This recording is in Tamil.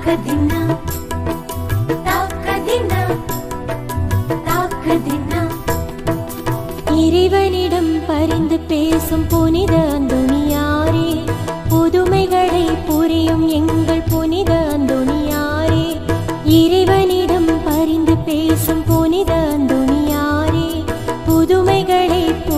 தாக்கதின்னா தாக்கதின்னா தாக்கதின்னா இறைவனிடம் பரிந்து பேசும் புனித அந்தோணியாரே புதுமைகளை புரியும் எங்கள் புனித அந்தோணியாரே இறைவனிடம் பரிந்து பேசும் புனித அந்தோணியாரே புதுமைகளை